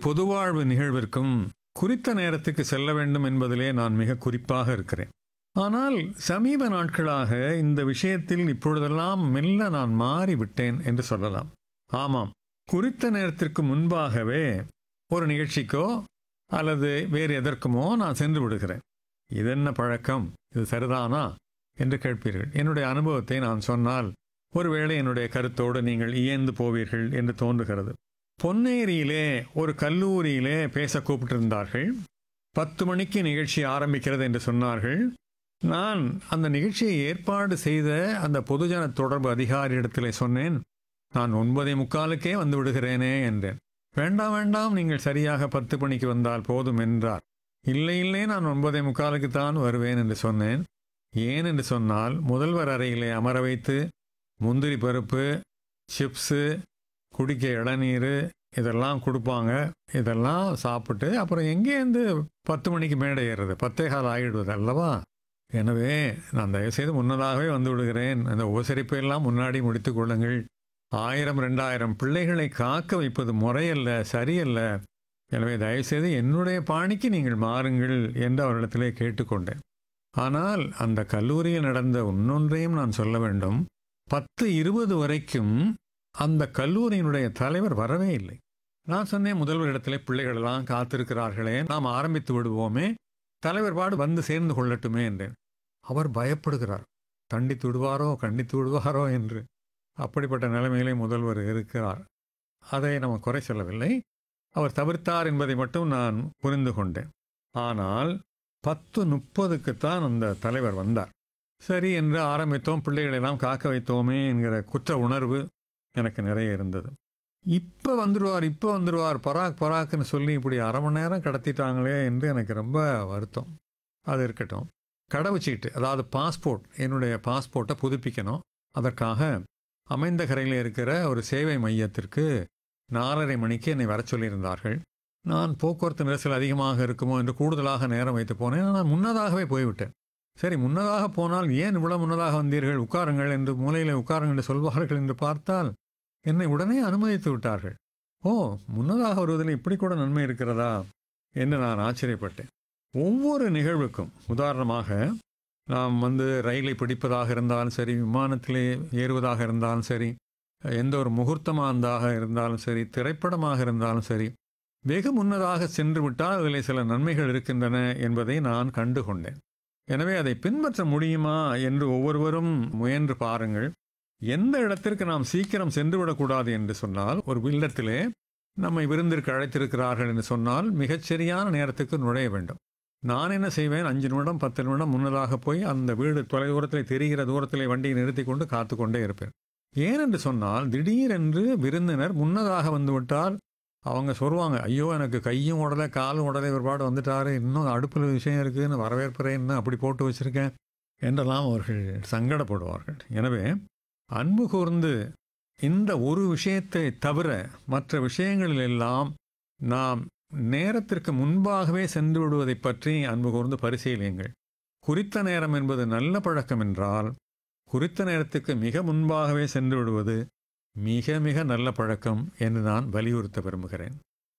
பொதுவாழ்வு நிகழ்விற்கும் குறித்த நேரத்துக்கு செல்ல வேண்டும் என்பதிலே நான் மிக குறிப்பாக இருக்கிறேன் ஆனால் சமீப நாட்களாக இந்த விஷயத்தில் இப்பொழுதெல்லாம் மெல்ல நான் மாறிவிட்டேன் என்று சொல்லலாம் ஆமாம் குறித்த நேரத்திற்கு முன்பாகவே ஒரு நிகழ்ச்சிக்கோ அல்லது வேறு எதற்குமோ நான் சென்று விடுகிறேன் இதென்ன பழக்கம் இது சரிதானா என்று கேட்பீர்கள் என்னுடைய அனுபவத்தை நான் சொன்னால் ஒருவேளை என்னுடைய கருத்தோடு நீங்கள் இயந்து போவீர்கள் என்று தோன்றுகிறது பொன்னேரியிலே ஒரு கல்லூரியிலே பேச கூப்பிட்டிருந்தார்கள் பத்து மணிக்கு நிகழ்ச்சி ஆரம்பிக்கிறது என்று சொன்னார்கள் நான் அந்த நிகழ்ச்சியை ஏற்பாடு செய்த அந்த பொதுஜன தொடர்பு அதிகாரியிடத்திலே சொன்னேன் நான் ஒன்பதே முக்காலுக்கே வந்து விடுகிறேனே என்றேன் வேண்டாம் வேண்டாம் நீங்கள் சரியாக பத்து மணிக்கு வந்தால் போதும் என்றார் இல்லை இல்லை நான் ஒன்பதே முக்காலுக்கு தான் வருவேன் என்று சொன்னேன் ஏன் என்று சொன்னால் முதல்வர் அறையிலே அமர வைத்து முந்திரி பருப்பு சிப்ஸு குடிக்க இளநீர் இதெல்லாம் கொடுப்பாங்க இதெல்லாம் சாப்பிட்டு அப்புறம் எங்கேருந்து பத்து மணிக்கு மேடை ஏறுறது பத்தே கால் ஆகிடுவது அல்லவா எனவே நான் தயவுசெய்து முன்னதாகவே வந்து விடுகிறேன் அந்த உபசரிப்பை எல்லாம் முன்னாடி முடித்துக் கொள்ளுங்கள் ஆயிரம் ரெண்டாயிரம் பிள்ளைகளை காக்க வைப்பது முறையல்ல சரியல்ல எனவே தயவுசெய்து என்னுடைய பாணிக்கு நீங்கள் மாறுங்கள் என்று அவரிடத்திலே கேட்டுக்கொண்டேன் ஆனால் அந்த கல்லூரியில் நடந்த இன்னொன்றையும் நான் சொல்ல வேண்டும் பத்து இருபது வரைக்கும் அந்த கல்லூரியினுடைய தலைவர் வரவே இல்லை நான் சொன்னேன் முதல்வரிடத்திலே பிள்ளைகள் எல்லாம் காத்திருக்கிறார்களே நாம் ஆரம்பித்து விடுவோமே தலைவர் பாடு வந்து சேர்ந்து கொள்ளட்டுமே என்றேன் அவர் பயப்படுகிறார் தண்டித்து விடுவாரோ கண்டித்து விடுவாரோ என்று அப்படிப்பட்ட நிலைமையிலே முதல்வர் இருக்கிறார் அதை நம்ம குறை சொல்லவில்லை அவர் தவிர்த்தார் என்பதை மட்டும் நான் புரிந்து கொண்டேன் ஆனால் பத்து முப்பதுக்குத்தான் அந்த தலைவர் வந்தார் சரி என்று ஆரம்பித்தோம் பிள்ளைகளை எல்லாம் காக்க வைத்தோமே என்கிற குற்ற உணர்வு எனக்கு நிறைய இருந்தது இப்போ வந்துடுவார் இப்போ வந்துடுவார் பராக் பராக்னு சொல்லி இப்படி அரை மணி நேரம் கடத்திட்டாங்களே என்று எனக்கு ரொம்ப வருத்தம் அது இருக்கட்டும் கடவுச்சீட்டு அதாவது பாஸ்போர்ட் என்னுடைய பாஸ்போர்ட்டை புதுப்பிக்கணும் அதற்காக அமைந்த கரையில் இருக்கிற ஒரு சேவை மையத்திற்கு நாலரை மணிக்கு என்னை வர சொல்லியிருந்தார்கள் நான் போக்குவரத்து நெரிசல் அதிகமாக இருக்குமோ என்று கூடுதலாக நேரம் வைத்து போனேன் நான் முன்னதாகவே போய்விட்டேன் சரி முன்னதாக போனால் ஏன் இவ்வளவு முன்னதாக வந்தீர்கள் உட்காருங்கள் என்று மூலையில் உட்காருங்கள் என்று சொல்வார்கள் என்று பார்த்தால் என்னை உடனே அனுமதித்து விட்டார்கள் ஓ முன்னதாக வருவதில் இப்படி கூட நன்மை இருக்கிறதா என்று நான் ஆச்சரியப்பட்டேன் ஒவ்வொரு நிகழ்வுக்கும் உதாரணமாக நாம் வந்து ரயிலை பிடிப்பதாக இருந்தாலும் சரி விமானத்திலே ஏறுவதாக இருந்தாலும் சரி எந்த ஒரு முகூர்த்தமாக இருந்தாலும் சரி திரைப்படமாக இருந்தாலும் சரி வெகு முன்னதாக சென்று விட்டால் அதில் சில நன்மைகள் இருக்கின்றன என்பதை நான் கண்டு கொண்டேன் எனவே அதை பின்பற்ற முடியுமா என்று ஒவ்வொருவரும் முயன்று பாருங்கள் எந்த இடத்திற்கு நாம் சீக்கிரம் சென்று விடக்கூடாது என்று சொன்னால் ஒரு இல்லத்திலே நம்மை விருந்திற்கு அழைத்திருக்கிறார்கள் என்று சொன்னால் மிகச்சரியான நேரத்துக்கு நுழைய வேண்டும் நான் என்ன செய்வேன் அஞ்சு நிமிடம் பத்து நிமிடம் முன்னதாக போய் அந்த வீடு தொலைதூரத்தில் தெரிகிற தூரத்திலே வண்டியை நிறுத்தி கொண்டு காத்து கொண்டே இருப்பேன் ஏனென்று சொன்னால் திடீரென்று விருந்தினர் முன்னதாக வந்துவிட்டால் அவங்க சொல்லுவாங்க ஐயோ எனக்கு கையும் உடலை காலும் உடலை ஒருபாடு வந்துட்டாரு இன்னும் அடுப்பில் விஷயம் இருக்குன்னு வரவேற்புறேன்னு அப்படி போட்டு வச்சிருக்கேன் என்றெல்லாம் அவர்கள் சங்கடப்படுவார்கள் எனவே அன்பு கூர்ந்து இந்த ஒரு விஷயத்தை தவிர மற்ற விஷயங்களில் எல்லாம் நாம் நேரத்திற்கு முன்பாகவே சென்று விடுவதை பற்றி அன்பு கூர்ந்து பரிசீலியுங்கள் குறித்த நேரம் என்பது நல்ல பழக்கம் என்றால் குறித்த நேரத்துக்கு மிக முன்பாகவே சென்று விடுவது மிக மிக நல்ல பழக்கம் என்று நான் வலியுறுத்த விரும்புகிறேன்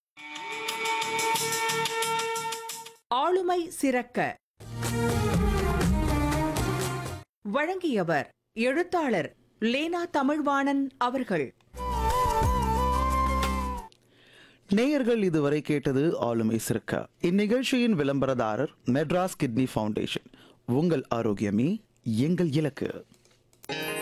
ஆளுமை சிறக்க வழங்கியவர் எழுத்தாளர் லேனா தமிழ்வாணன் அவர்கள் நேயர்கள் இதுவரை கேட்டது ஆளுமை சிறுக்க இந்நிகழ்ச்சியின் விளம்பரதாரர் மெட்ராஸ் கிட்னி ஃபவுண்டேஷன் உங்கள் ஆரோக்கியமே எங்கள் இலக்கு